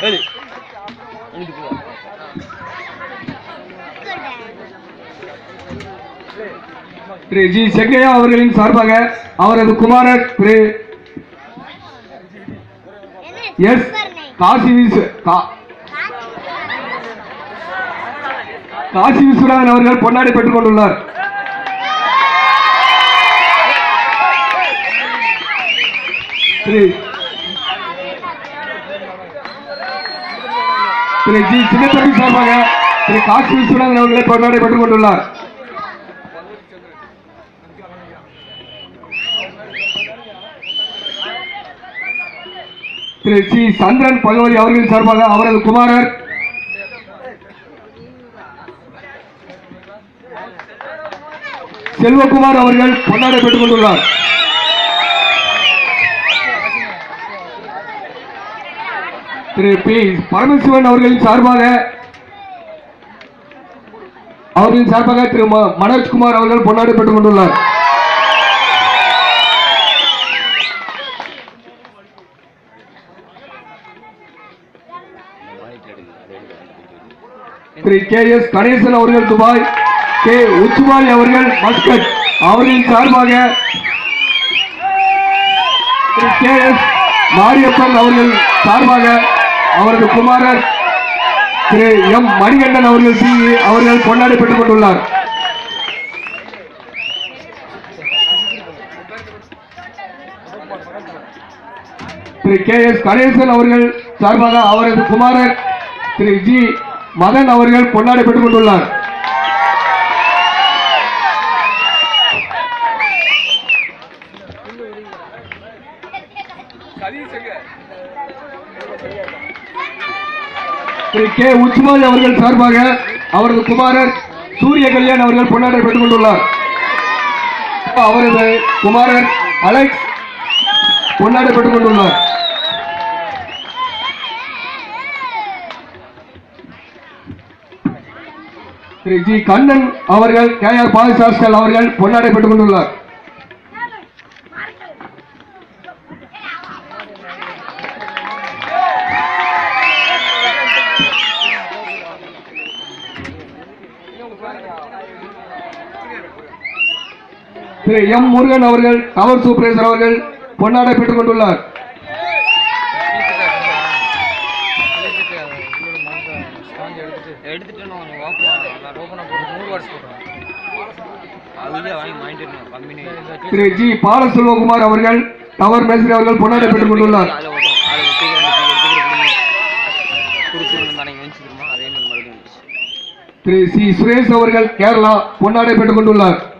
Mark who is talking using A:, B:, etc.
A: ஏய் இங்கிட்டு போ
B: திரு ஜி செங்கையா அவர்களின் சார்பாக அவரது குமாரர் திரு எஸ் காசி விஸ்வ கா- காசி விஸ்வநாதன் அவர்கள் பொன்னாடி பெற்றுக் கொண்டுள்ளார் திரு திரு ஜி சின்னத்தம்பி சார்பாக திரு காசி விஸ்வநாதன் அவர்களை பொன்னாடி பெற்றுக் கொண்டுள்ளார் திரு சி சந்திரன் பகவதி அவர்களின் சார்பாக அவரது குமாரர் செல்வகுமார் அவர்கள் பொன்னாடை பெற்றுக் கொண்டுள்ளார் திரு பி பரமசிவன் அவர்களின் சார்பாக அவர்களின் சார்பாக திரு ம- மனோஜ்குமார் அவர்கள் பொன்னாடை பெற்றுக் கொண்டுள்ளார் திரு கே எஸ் கணேசன் அவர்கள் துபாய் கே உச்சுமாலி அவர்கள் மஸ்கட் அவர்களின் சார்பாக திரு கே எஸ் மாரியப்பன் அவர்கள் சார்பாக அவரது குமாரர் திரு எம் மணிகண்டன் அவர்கள் சி அவர்கள் கொண்டாடி பெற்றுக் கொண்டுள்ளார் திரு கே எஸ் கணேசன் அவர்கள் சார்பாக அவரது குமாரர் திரு ஜி மதன் அவர்கள் கொண்டாடி பெற்றுக் கொண்டுள்ளார் திரு கே உச்சுமாலி அவர்கள் சார்பாக அவரது குமாரர் சூரிய கல்யாண் அவர்கள் பொன்னாடை பெற்றுக் கொண்டுள்ளார் அவரது குமாரர் அலெக்ஸ் பொன்னாடை பெற்றுக் கொண்டுள்ளார் திரு ஜி கண்ணன் அவர்கள் கே ஆர் பாலசாஸ்கல் அவர்கள் பொன்னாடை பெற்றுக் கொண்டுள்ளார் திரு எம் முருகன் அவர்கள் டவர் சூப்பரேசர் அவர்கள் பொன்னாடை பெற்றுக் கொண்டுள்ளார்
A: எடுத்துட்டு நான் கொஞ்சம் ஓப்பன் ஓப்பனாக போட்டு நூறு வாட்ஸ் போட்டுருவேன் அதுலேயே வாங்கி வாங்கிட்டு இருக்கணும் கம்பெனி
B: திரு ஜி பாலசெல்வகுமார் அவர்கள் டவர் மேஸ்திரி அவர்கள் பொன்னாடை பெற்றுக் கொண்டுள்ளார்
A: அதில் ஓட்டும் அதில் சீக்கிரம் சீக்கிரம் சீக்கிரம் கொடுத்துருந்தோம் தானே வந்துச்சுக்கிறோமோ அதே மாதிரி மறுபடியும் வந்துச்சு
B: திரு சி சுரேஷ் அவர்கள் கேரளா பொன்னாடை பெற்றுக் கொண்டுள்ளார்